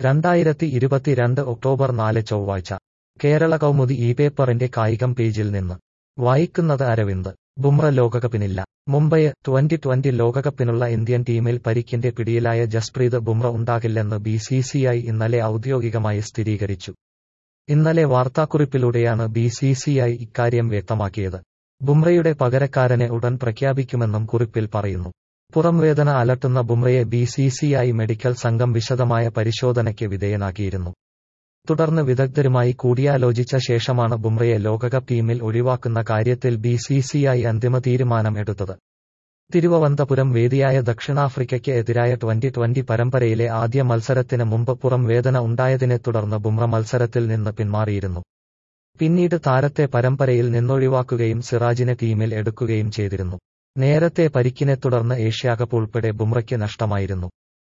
രണ്ടായിരത്തി ഇരുപത്തിരണ്ട് ഒക്ടോബർ നാല് ചൊവ്വാഴ്ച കേരള കൗമുദി ഈ പേപ്പറിന്റെ കായികം പേജിൽ നിന്ന് വായിക്കുന്നത് അരവിന്ദ് ബുംറ ലോകകപ്പിനില്ല മുംബൈ ട്വന്റി ട്വന്റി ലോകകപ്പിനുള്ള ഇന്ത്യൻ ടീമിൽ പരിക്കിന്റെ പിടിയിലായ ജസ്പ്രീത് ബുംറ ഉണ്ടാകില്ലെന്ന് ബി സി സി ഐ ഇന്നലെ ഔദ്യോഗികമായി സ്ഥിരീകരിച്ചു ഇന്നലെ വാർത്താക്കുറിപ്പിലൂടെയാണ് ബി സി സി ഐ ഇക്കാര്യം വ്യക്തമാക്കിയത് ബുംറയുടെ പകരക്കാരനെ ഉടൻ പ്രഖ്യാപിക്കുമെന്നും കുറിപ്പിൽ പറയുന്നു പുറംവേദന അലട്ടുന്ന ബുംറയെ B C C I medical സംഘം വിശദമായ പരിശോധനയ്ക്ക് വിധേയനാക്കിയിരുന്നു തുടർന്ന് വിദഗ്ധരുമായി കൂടിയാലോചിച്ച ശേഷമാണ് ബുംറയെ ലോകകപ്പ് ടീമിൽ ഒഴിവാക്കുന്ന കാര്യത്തിൽ ബി സി സി ഐ അന്തിമ തീരുമാനം എടുത്തത് തിരുവനന്തപുരം വേദിയായ ദക്ഷിണാഫ്രിക്കയ്ക്ക് എതിരായ ട്വന്റി ട്വന്റി പരമ്പരയിലെ ആദ്യ മത്സരത്തിന് മുമ്പ് പുറം വേദന ഉണ്ടായതിനെ തുടർന്ന് ബുംറ മത്സരത്തിൽ നിന്ന് പിന്മാറിയിരുന്നു പിന്നീട് താരത്തെ പരമ്പരയിൽ നിന്നൊഴിവാക്കുകയും സിറാജിനെ ടീമിൽ എടുക്കുകയും ചെയ്തിരുന്നു നേരത്തെ പരിക്കിനെ തുടർന്ന് ഏഷ്യാകപ്പ് ഉൾപ്പെടെ ബുംറയ്ക്ക് നഷ്ടമായിരുന്നു